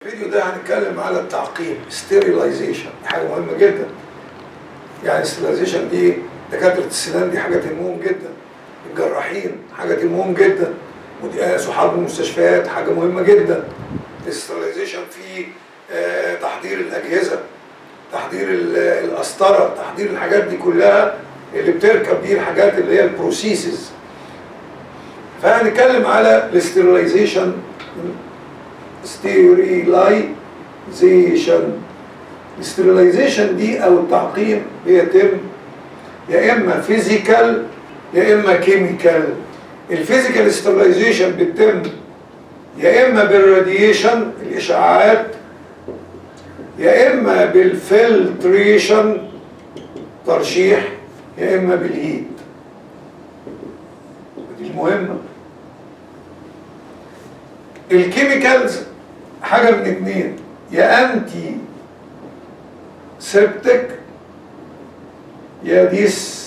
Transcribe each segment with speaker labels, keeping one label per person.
Speaker 1: الفيديو ده هنتكلم على التعقيم ستيريلايزيشن حاجه مهمه جدا يعني ستيريلايزيشن دي دكاتره السنان دي حاجه تهمهم جدا الجراحين حاجه تهمهم جدا ودي صحاب المستشفيات حاجه مهمه جدا الستيريلايزيشن في آه، تحضير الاجهزه تحضير ال- القسطره تحضير الحاجات دي كلها اللي بتركب دي الحاجات اللي هي البروسيسز فهنتكلم على الاستيرلايزيشن ستيريلايزيشن الاستيرلايزيشن دي او التعقيم بيتم يا اما فيزيكال يا اما كيميكال الفيزيكال ستيرلايزيشن بتتم يا اما بالراديشن الاشعاعات يا اما بالفلتريشن ترشيح يا اما بالهيت دي المهمه الكيميكالز حاجه من اتنين يا انتي سيبتك يا ديس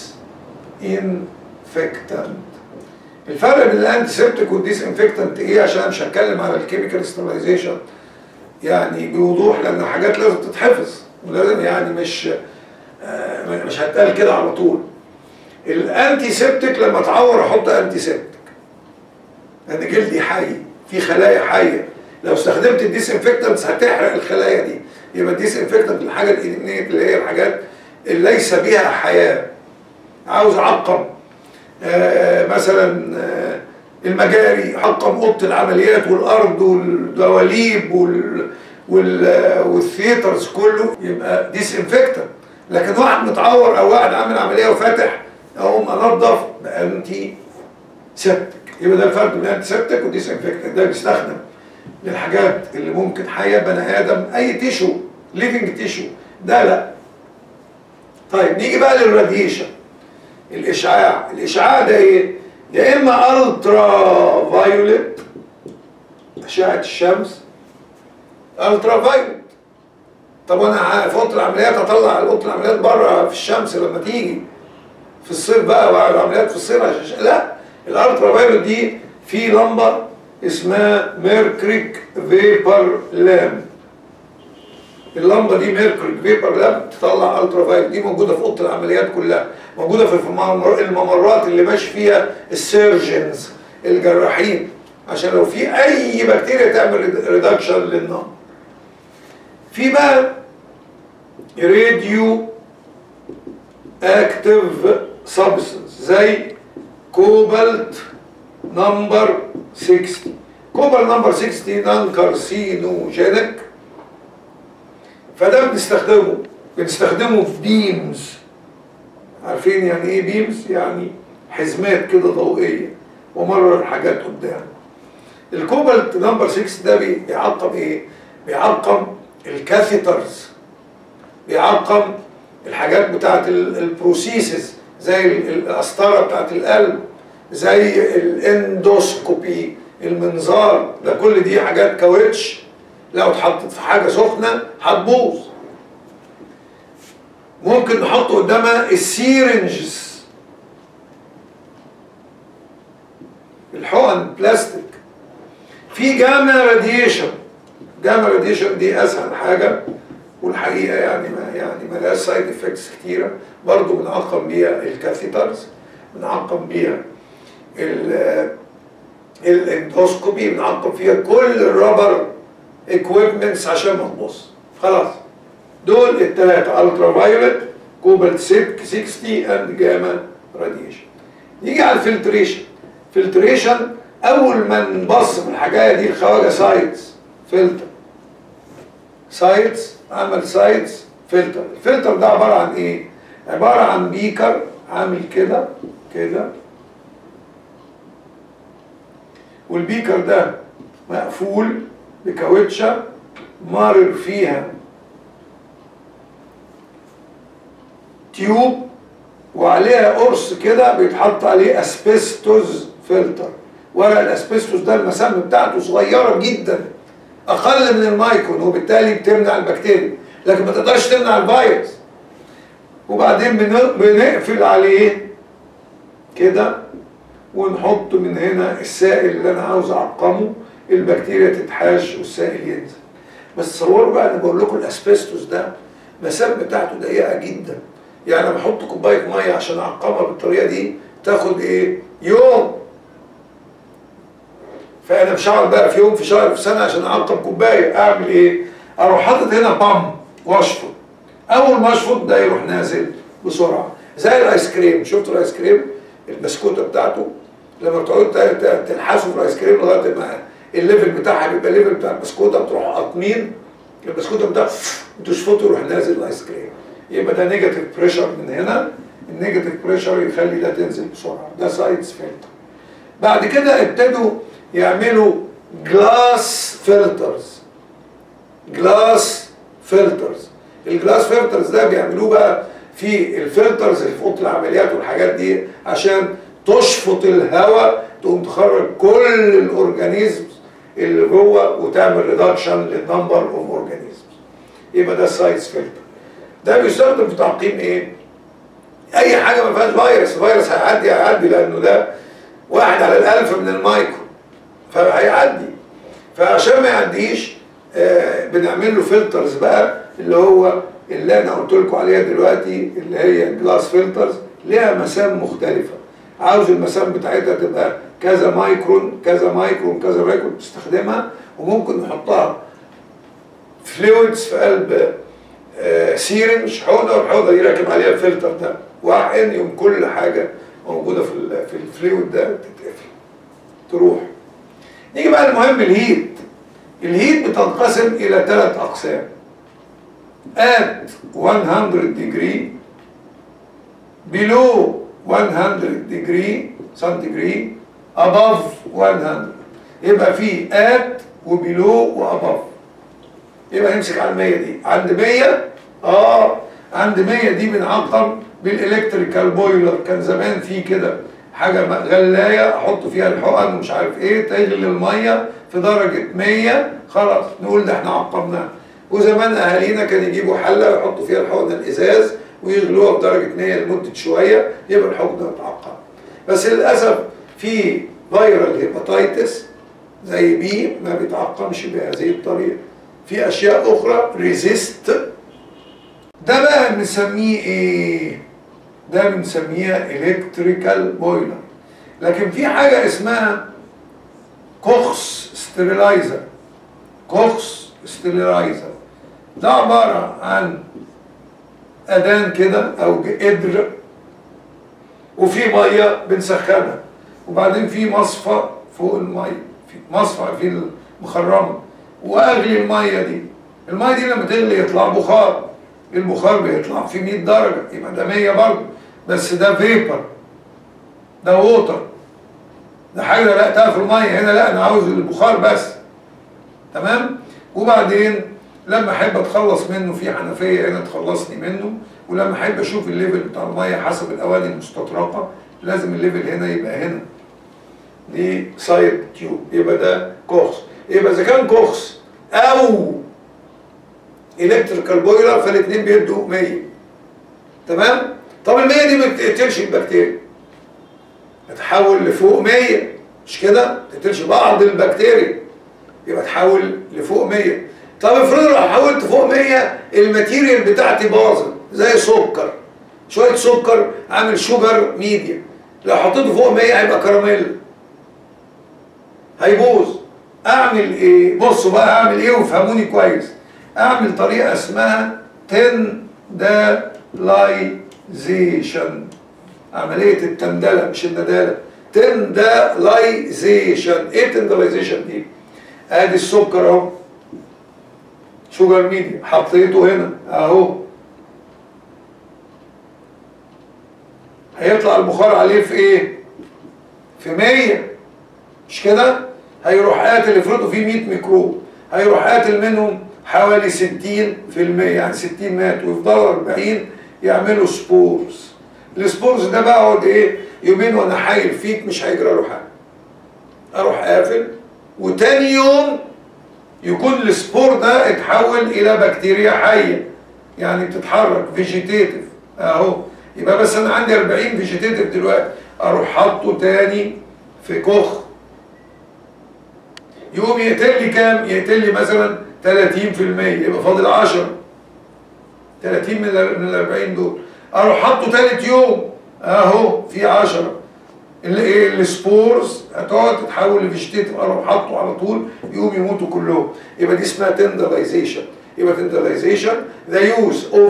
Speaker 1: انفكتنت الفرق بين الانتي سيبتك والديس انفكتنت ايه عشان مش هتكلم على الكيميكال ستيرلايزيشن يعني بوضوح لان حاجات لازم تتحفظ ولازم يعني مش آه، مش هتقال كده على طول الانتي سيبتك لما تعور احط انتي سيبتك لان جلدي حي في خلايا حيه لو استخدمت الديس انفكتنتس هتحرق الخلايا دي يبقى الديس انفكتنت الحاجه الالكترونيه اللي هي الحاجات اللي ليس بها حياه عاوز اعقم آه، مثلا آه، المجاري حقم اوضه العمليات والارض والدواليب وال وال آه، والثيترز كله يبقى ديس انفكتنت لكن واحد متعور او واحد عامل عمليه وفاتح اقوم انضف بانتي سيبتك يبقى ده الفرق بين انتي سيبتك وديس انفكتنت ده بيستخدم للحاجات اللي ممكن حياه بني ادم اي تيشو ليفنج تيشو ده لا طيب نيجي بقى للراديشن الاشعاع الاشعاع ده ايه يا اما الترا فايوليت اشعه الشمس الترا فايوليت طب انا ع- في اوضه العمليات اطلع اوضه العمليات بره في الشمس لما تيجي في الصيف بقى وعلى العمليات في الصيف عشان لا الالترا فايوليت دي في لمبه اسمها ميركريك فيبر لامب اللمبه دي ميركوري فيبر لاب تطلع الترا فايولت دي موجوده في اوضه العمليات كلها موجوده في الممر- الممرات اللي ماشي فيها السيرجنز الجراحين عشان لو في اي بكتيريا تعمل ريدكشن للنار في بقى راديو اكتيف سبستنس زي كوبالت نمبر 60 كوبالت نمبر 60 نون كارسينوجينيك فده بنستخدمه بنستخدمه في بيمز عارفين يعني ايه بيمز يعني حزمات كده ضوئيه ومرر حاجات قدام الكوبالت نمبر 6 ده بي- بيعقم ايه بيعقم الكاثيترز بيعقم الحاجات بتاعت ال- البروسيسز زي ال- القسطره بتاعت القلب زي الاندوسكوبي المنظار ده كل دي حاجات كاوتش لو اتحطت في حاجه سخنه هتبوظ ممكن نحط قدامها السيرنجز الحقن بلاستيك في جاما راديشن جاما راديشن دي اسهل حاجه والحقيقه يعني ما يعني ما لهاش سايد افكتس كتيره برضه بنعقم بيها الكاثيترز بنعقم بيها ال- الاندوسكوبي بنعقم فيها كل الرابر اكويبمنتس عشان ما تبص خلاص دول الثلاثه الترا فايولت كوبالت 60 اند جاما راديشن نيجي على الفلتريشن فلتريشن اول ما نبص في الحكايه دي الخواجه سايتس فلتر سايتس عمل سايتس فلتر الفلتر ده عباره عن ايه عباره عن بيكر عامل كده كده والبيكر ده مقفول بكاوتشة مارر فيها تيوب وعليها قرص كده بيتحط عليه اسبستوز فلتر ورق الاسبستوس ده المسام بتاعته صغيره جدا اقل من المايكرون وبالتالي بتمنع البكتيريا لكن ما تقدرش تمنع الفيروس وبعدين بن- بنقفل عليه كده ونحط من هنا السائل اللي انا عاوز اعقمه البكتيريا تتحاش والسائل ينزل بس تصوروا بقى انا بقول لكم الاسبستوس ده المسام بتاعته ضيقه جدا يعني لما احط كوبايه ميه عشان اعقمها بالطريقه دي تاخد ايه يوم فانا مش هقعد بقى في يوم في شهر في سنه عشان اعقم كوبايه اعمل ايه اروح حاطط هنا بام واشفط اول ما اشفط ده يروح نازل بسرعه زي الايس كريم شفتوا الايس كريم البسكوته بتاعته لما بتقعدوا ت- ت- تلحسوا في الايس كريم لغايه ما الليفل بتاعها بيبقى الليفل بتاع البسكوته بتروح قاطمين البسكوته بتاع بتشفطه يروح نازل الايس كريم يبقى ده نيجاتيف بريشر من هنا النيجاتيف بريشر يخلي ده تنزل بسرعه ده سايدز فلتر بعد كده ابتدوا يعملوا جلاس فلترز جلاس فلترز الجلاس فلترز ده بيعملوه بقى في الفلترز اللي في اوضه العمليات والحاجات دي عشان تشفط الهواء تقوم تخرج كل الاورجانيزمز اللي جوه وتعمل ريدكشن للنمبر اوف اورجانيزمز يبقى ده السايز فلتر ده بيستخدم في تعقيم ايه؟ اي حاجه ما فيهاش فيروس الفيروس هيعدي هيعدي لانه ده واحد على الالف من المايكرو فهيعدي فعشان ما يعديش آه بنعمل له فلترز بقى اللي هو اللي انا قلت لكم عليها دلوقتي اللي هي جلاس فلترز ليها مسام مختلفه عاوز المسام بتاعتها تبقى كذا مايكرون كذا مايكرون كذا مايكرون تستخدمها وممكن نحطها فلويدز في قلب آه سيرنج حوضه والحوضه دي راكب عليها الفلتر ده واحقن يوم كل حاجه موجوده في ال- في الفلويد ده تتقفل تروح نيجي بقى المهم الهيت الهيت بتنقسم الى ثلاث اقسام at 100 degree below 100 degree centigrade above 100 يبقى في at وبيلو وابove يبقى نمسك على ال 100 دي عند 100 اه عند 100 دي بنعقم بالالكتريكال بويلر كان زمان في كده حاجه غلايه احط فيها الحقن ومش عارف ايه تغلي الميه في درجه 100 خلاص نقول ده احنا عقمناها وزمان اهالينا كانوا يجيبوا حله ويحطوا فيها الحقن الازاز ويغلوها بدرجه 100 لمده شويه يبقى الحقن اتعقم بس للاسف في فيرال هيباتيتس زي بي ما بيتعقمش بهذه الطريقه في اشياء اخرى ريزيست ده بقى بنسميه ايه ده بنسميها الكتريكال بويلر لكن في حاجه اسمها كوكس ستيرلايزر كوكس ستيرلايزر ده عباره عن ادان كده او قدر وفي ميه بنسخنها وبعدين في مصفى فوق الميه في مصفى في المخرمه واغلي الميه دي الميه دي لما تغلي يطلع بخار البخار بيطلع في 100 درجه يبقى ده 100 برضه بس ده فيبر ده ووتر ده حاجه لقيتها في الميه هنا لا انا عاوز البخار بس تمام وبعدين لما احب اتخلص منه في حنفيه هنا تخلصني منه ولما احب اشوف الليفل بتاع الميه حسب الاواني المستطرقه لازم الليفل هنا يبقى هنا دي سايد تيوب يبقى ده كوخس يبقى اذا كان كوخس او الكتريكال بويلر فالاثنين بيدوا 100 تمام طب ال 100 دي ما بتقتلش البكتيريا تتحول لفوق 100 مش كده تقتلش بعض البكتيريا يبقى تحول لفوق 100 طب افرض لو حولت فوق 100 الماتيريال بتاعتي باظت زي سكر شويه سكر عامل شوجر ميديا لو حطيته فوق 100 هيبقى كراميل هيبوظ اعمل ايه بصوا بقى اعمل ايه وافهموني كويس اعمل طريقه اسمها تندلايزيشن عمليه التندله مش النداله تندلايزيشن ايه تندلايزيشن دي ادي السكر اهو شوجر ميديا حطيته هنا اهو هيطلع البخار عليه في ايه في 100 مش كده هيروح قاتل افرضوا فيه 100 ميكروب هيروح قاتل منهم حوالي 60% يعني 60 مات ويفضلوا 40 يعملوا سبورز السبورز ده بقعد ايه يومين وانا حايل فيك مش هيجرى له حاجه اروح قافل وتاني يوم يكون السبور ده اتحول الى بكتيريا حيه يعني بتتحرك فيجيتيتيف اهو يبقى بس انا عندي 40 فيجيتيتيف دلوقتي اروح حاطه تاني في كخ يقوم يقتل لي كام؟ يقتل لي مثلا 30% يبقى فاضل 10 30 من ال من ال 40 دول اروح حاطه تالت يوم اهو في 10 اللي ايه السبورز هتقعد تتحول لفيجيتيتيف اروح حاطه على طول يقوم يموتوا كلهم يبقى دي اسمها تندلايزيشن يبقى تندلايزيشن ذا يوز اوف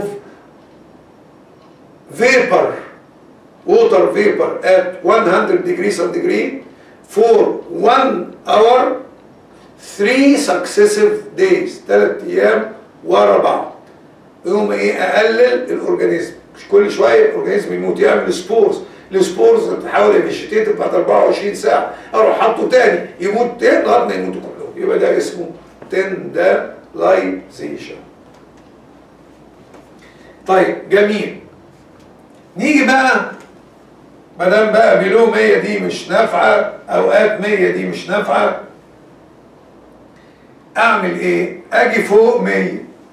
Speaker 1: vapor water vapor at 100 degree centigrade for one hour three successive days ثلاث ايام ورا بعض يقوم ايه اقلل الاورجانيزم مش كل شويه الاورجانيزم يموت يعمل سبورز السبورز بتحاول الفيجيتيتيف بعد 24 ساعه اروح حاطه تاني يموت تاني لغايه ما يموتوا كلهم يبقى ده اسمه تندلايزيشن طيب جميل نيجي بقى ما دام بقى بيلو 100 دي مش نافعه اوقات 100 دي مش نافعه اعمل ايه؟ اجي فوق 100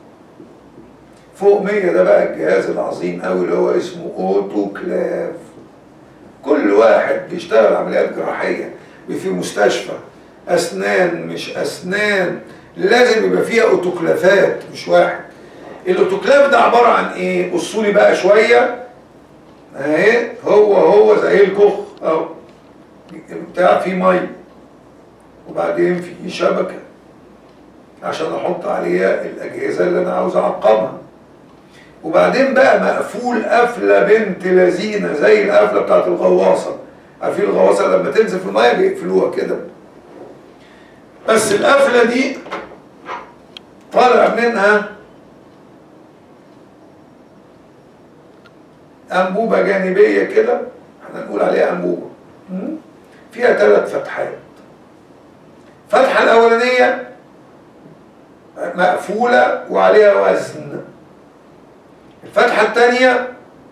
Speaker 1: فوق 100 ده بقى الجهاز العظيم قوي اللي هو اسمه اوتوكلاف كل واحد بيشتغل عمليات جراحيه في مستشفى اسنان مش اسنان لازم يبقى فيها اوتوكلافات مش واحد الاوتوكلاف ده عباره عن ايه؟ بصوا لي بقى شويه اهي هو هو زي الكخ اهو بتاع فيه ميه وبعدين فيه شبكه عشان احط عليها الاجهزه اللي انا عاوز اعقمها وبعدين بقى مقفول قفله بنت لذينه زي القفله بتاعت الغواصه عارفين الغواصه لما تنزل في الميه بيقفلوها كده بس القفله دي طالع منها انبوبه جانبيه كده احنا نقول عليها انبوبه فيها ثلاث فتحات الفتحه الاولانيه مقفوله وعليها وزن الفتحه الثانيه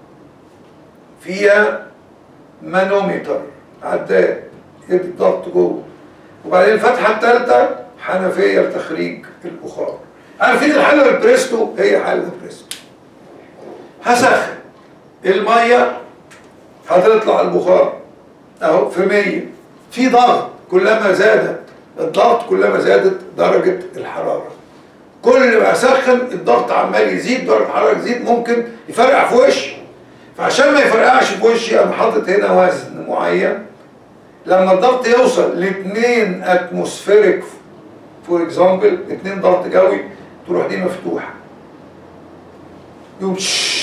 Speaker 1: فيها مانومتر عداد يد الضغط جوه وبعدين الفتحه الثالثه حنفيه لتخريج البخار عارفين الحله البريستو هي حله بريستو هسخن الميه هتطلع البخار اهو في 100 في ضغط كلما زادت الضغط كلما زادت درجه الحراره كل ما اسخن الضغط عمال يزيد درجه الحراره تزيد ممكن يفرقع في وشي فعشان ما يفرقعش في وشي انا حاطط هنا وزن معين لما الضغط يوصل ل 2 اتموسفيريك فور اكزامبل 2 ضغط جوي تروح دي مفتوحه يقوم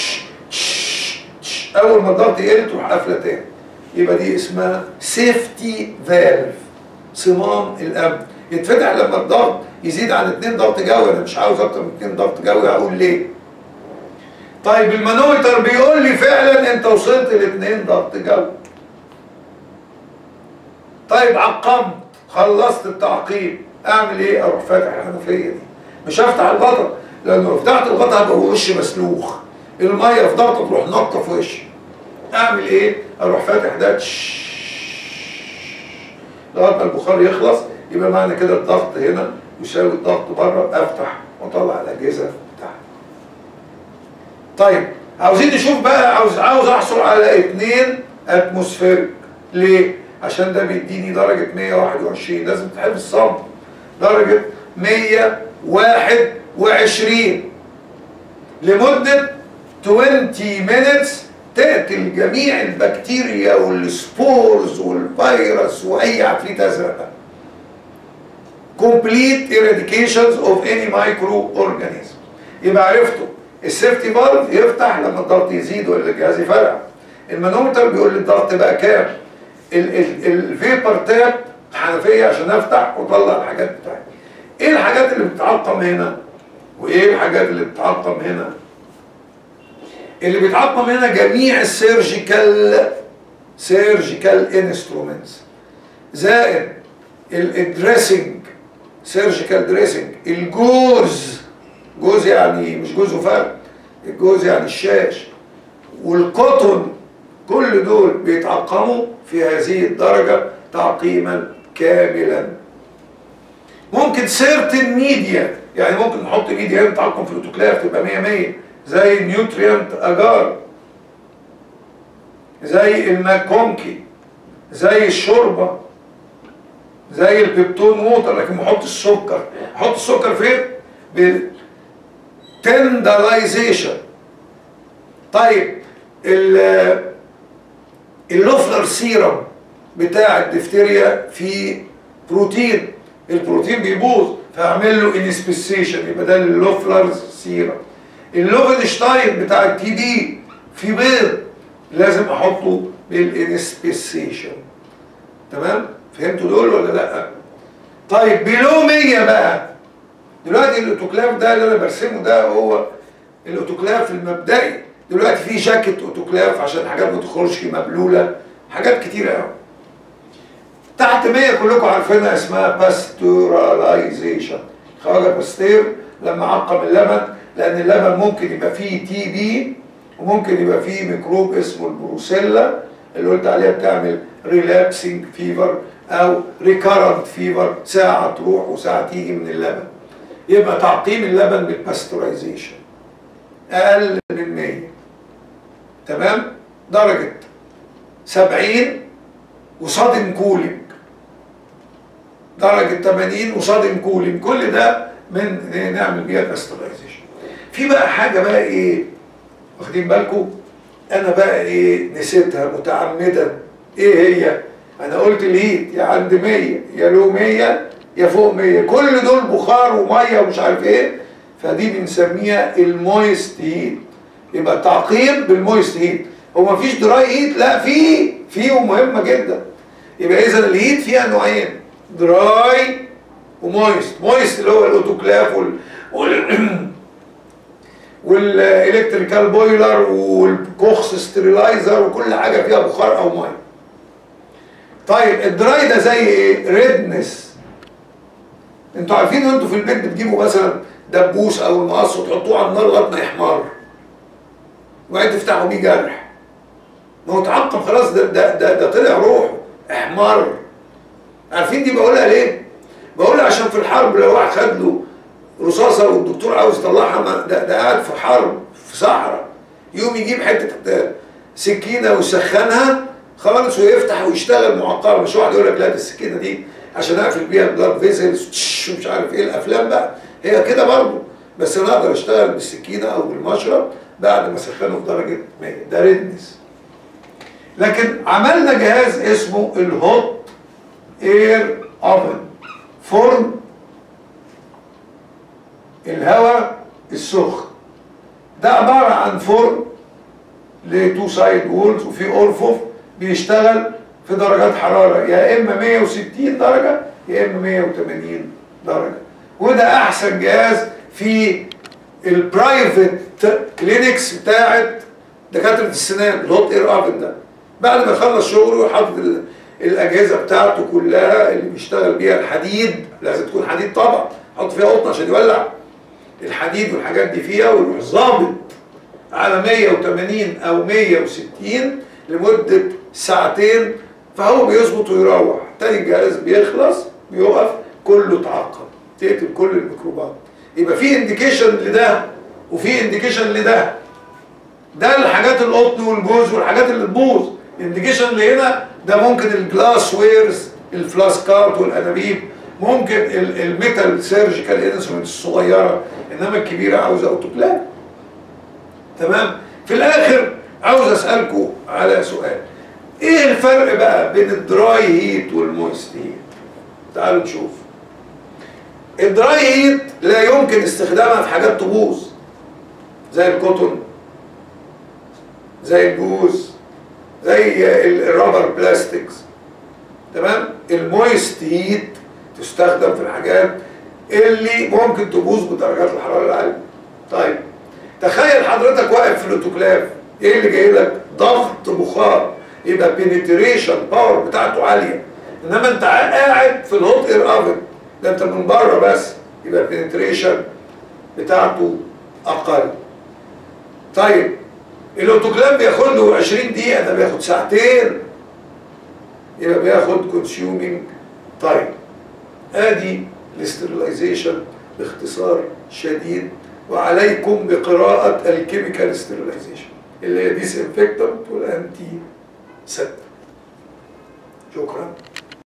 Speaker 1: اول ما الضغط يقل تروح قافله تاني يبقى دي اسمها سيفتي فالف صمام الامن يتفتح لما الضغط يزيد عن 2 ضغط جوي انا مش عاوز اكتر من 2 ضغط جوي هقول ليه طيب المانومتر بيقول لي فعلا انت وصلت ل 2 ضغط جوي طيب عقمت خلصت التعقيم اعمل ايه اروح فاتح الحنفيه دي مش هفتح الغطا لانه لو فتحت الغطا هبقى وشي مسلوخ الميه في ضغطه تروح نطه في وشي اعمل ايه اروح فاتح ده لغايه ما البخار يخلص يبقى معنى كده الضغط هنا يساوي الضغط بره افتح واطلع الاجهزه بتاعتي طيب عاوزين نشوف بقى عاوز عاوز احصل على 2 اتموسفيريك ليه عشان ده بيديني درجه 121 لازم تحفظ صم درجه 121 لمده 20 minutes تقتل جميع البكتيريا والسبورز والفيروس واي عفريت ازرق complete eradications of any microorganism يبقى عرفتوا السيفتي فالف يفتح لما الضغط يزيد ولا الجهاز يفرقع المانومتر بيقول لي الضغط بقى كام الفيبر تاب حنفيه عشان افتح واطلع الحاجات بتاعتي ايه الحاجات اللي بتتعقم هنا وايه الحاجات اللي بتتعقم هنا اللي بيتعقم هنا جميع السيرجيكال سيرجيكال انسترومنتس زائد الدريسنج سيرجيكال دريسنج الجوز جوز يعني مش جوز وفرد الجوز يعني الشاش والقطن كل دول بيتعقموا في هذه الدرجة تعقيما كاملا ممكن سيرتن ميديا يعني ممكن نحط ميديا هنا تعقم في الاوتوكلاف تبقى 100 100 زي النيوتريانت اجار زي الماكونكي زي الشوربه زي البيبتون ووتر لكن ما احطش السكر احط السكر فين بالتندلايزيشن طيب ال- اللوفلر سيرم بتاع الدفتيريا فيه بروتين البروتين بيبوظ فاعمل له انسبيسيشن يبقى ده اللوفلر سيرم اللوفنشتاين بتاع التي بي في بيض لازم احطه بالانسبيسيشن تمام فهمتوا دول ولا لا طيب بلو 100 بقى دلوقتي الاوتوكلاف ده اللي انا برسمه ده هو الاوتوكلاف المبدئي دلوقتي في جاكيت اوتوكلاف عشان حاجات ما تخرجش مبلوله حاجات كتيره قوي تحت 100 كلكم عارفينها اسمها باستوراليزيشن خواجه باستير لما عقم اللبن لان اللبن ممكن يبقى فيه تي بي وممكن يبقى فيه ميكروب اسمه البروسيلا اللي قلت عليها بتعمل ريلابسنج فيفر او ريكارنت فيفر ساعه تروح وساعه تيجي من اللبن يبقى تعقيم اللبن بالباستورايزيشن اقل من 100 تمام درجه 70 وصادم كولينج درجة 80 وصادم كولينج كل ده من نعمل بيها باسترايزيشن في بقى حاجة بقى ايه واخدين بالكم انا بقى ايه نسيتها متعمدا ايه هي انا قلت الهيت يا عند 100 يا لو 100 يا فوق 100 كل دول بخار وميه ومش عارف ايه فدي بنسميها المويست هيت يبقى تعقيم بالمويست هيت هو مفيش دراي هيت لا في في ومهمه جدا يبقى اذا الهيت فيها نوعين دراي ومويست مويست اللي هو الاوتوكلاف وال, وال... والالكتريكال بويلر والكوخس ستيرلايزر وكل حاجه فيها بخار او ميه طيب الدراي ده زي ايه ريدنس انتوا عارفين وانتوا في البيت بتجيبوا مثلا دبوس او المقص وتحطوه على النار لغايه ما يحمر وبعدين تفتحوا بيه جرح ما هو اتعقم خلاص ده ده ده, ده طلع روحه احمر عارفين دي بقولها ليه؟ بقولها عشان في الحرب لو واحد خد له رصاصه والدكتور عاوز يطلعها ما- ده, ده قاعد في حرب في صحراء يقوم يجيب حته سكينه ويسخنها خالص ويفتح ويشتغل معقره مش واحد يقول لك لا دي السكينه دي عشان اقفل بيها البلاد فيزلز ومش عارف ايه الافلام بقى هي كده برضه بس انا اقدر اشتغل بالسكينه او بالمشرط بعد ما اسخنه في درجه 100 ده ريدنس لكن عملنا جهاز اسمه الهوت اير اوفن فرن الهواء السخن ده عبارة عن فرن لتو سايد وولز وفي أرفف بيشتغل في درجات حرارة يا إما 160 درجة يا إما 180 درجة وده أحسن جهاز في البرايفت كلينكس بتاعت دكاترة السنان الهوت اير اوفن ده بعد ما يخلص شغله ويحط ال- الأجهزة بتاعته كلها اللي بيشتغل بيها الحديد لازم تكون حديد طبعا حط فيها قطن عشان يولع الحديد والحاجات دي فيها ويروح ظابط على 180 او 160 لمدة ساعتين فهو بيظبط ويروح تاني الجهاز بيخلص بيقف كله اتعقم تقتل كل الميكروبات يبقى في انديكيشن لده وفي انديكيشن لده ده الحاجات القطن والجوز والحاجات اللي تبوظ الانديكيشن اللي هنا ده ممكن الجلاس ويرز الفلاسكات والانابيب ممكن ال- الميتال سيرجيكال انسترومنت الصغيره انما الكبيره عاوزه اوتوكلاف تمام في الاخر عاوز اسالكم على سؤال ايه الفرق بقى بين الدراي هيت والمويست هيت تعالوا نشوف الدراي هيت لا يمكن استخدامها في حاجات تبوظ زي الكوتون زي الجوز زي ال- الرابر بلاستكس تمام المويست هيت تستخدم في الحاجات اللي ممكن تبوظ بدرجات الحراره العاليه طيب تخيل حضرتك واقف في الاوتوكلاف ايه اللي جاي لك ضغط بخار يبقى بنتريشن باور بتاعته عاليه انما انت قاعد في الهوت اير اوفن ده انت من بره بس يبقى البنتريشن بتاعته اقل طيب الاوتوكلاف بياخد له 20 دقيقه ده بياخد ساعتين يبقى بياخد كونسيومينج تايم ادي الاسترلايزيشن باختصار شديد وعليكم بقراءة الكيميكال ستيرلايزيشن اللي هي ديس انفكتنت والانتي سيبت شكرا